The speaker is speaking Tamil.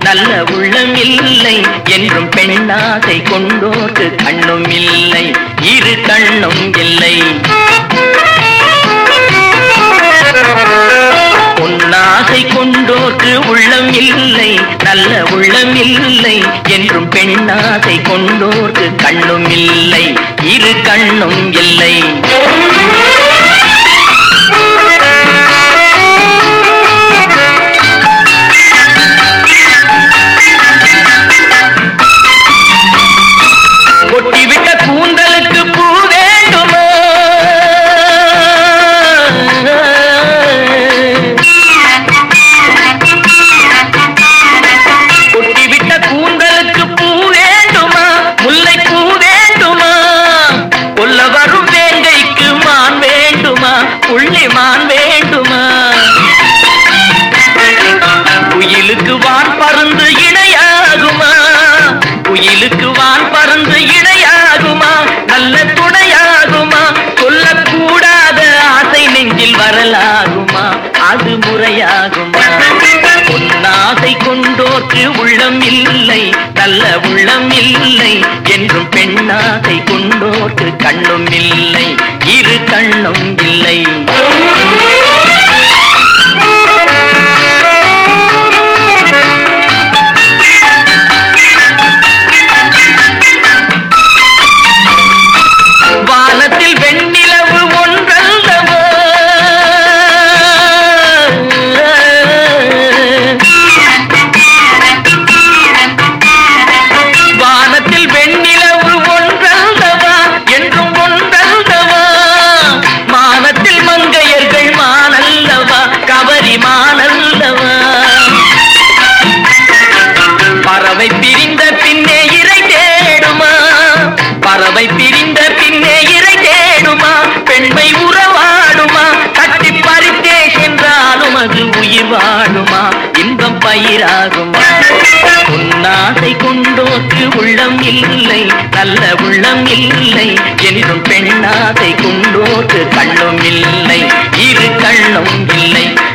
நல்ல உள்ளம் இல்லை என்றும் பெண்ணாசை கொண்டோர்க்கு கண்ணும் இல்லை இரு கண்ணும் இல்லை பொன்னாசை கொண்டோர்க்கு உள்ளம் இல்லை நல்ல உள்ளம் இல்லை என்றும் பெண்ணாசை கொண்டோர்க்கு கண்ணும் இல்லை இரு கண்ணும் இல்லை கொட்டிவிட்ட கூந்தலுக்கு பூ வேண்டுமா கொட்டிவிட்ட கூந்தலுக்கு பூ வேண்டுமா முல்லை பூ வேண்டுமா கொல்ல வரும் வேங்கைக்கு மான் வேண்டுமா புள்ளி மான் வேண்டுமா குயிலுக்கு வான் பருந்து இணையாகுமா குயிலுக்கு வான் பருந்து இணையாகுமா நல்ல துணையாகுமா சொல்லக்கூடாத ஆசை நெஞ்சில் வரலாகுமா அது முறையாகுமா பொன்னாசை கொண்டோர்க்கு உள்ளம் இல்லை நல்ல உள்ளம் இல்லை என்றும் பெண்ணாசை கொண்டோர்க்கு கண்ணும் இல்லை இரு கண்ணும் இல்லை வானத்தில் வெண்ணிலவு ஒன்றல்லவோ வானத்தில் வெண்ணிலவு ஒன்றல்லவா என்றும் ஒன்றல்லவா மானத்தில் மங்கையர்கள் மானல்லவா கவரி மானல்லவா பறவை பிரிந்த பின்னே இறை தேடுமா பறவை பிரிந்த பின்னே இறை தேடுமா பெண்மை உறவாடுமா கட்டி பறித்தே சென்றாலும் அது உயிர் வாழுமா இன்பம் பயிராகுமா உன்னாசை கொண்டோக்கு உள்ளம் இல்லை நல்ல உள்ளம் இல்லை என்றும் பெண்ணாசை கொண்டோக்கு கண்ணும் இல்லை இரு கண்ணும் இல்லை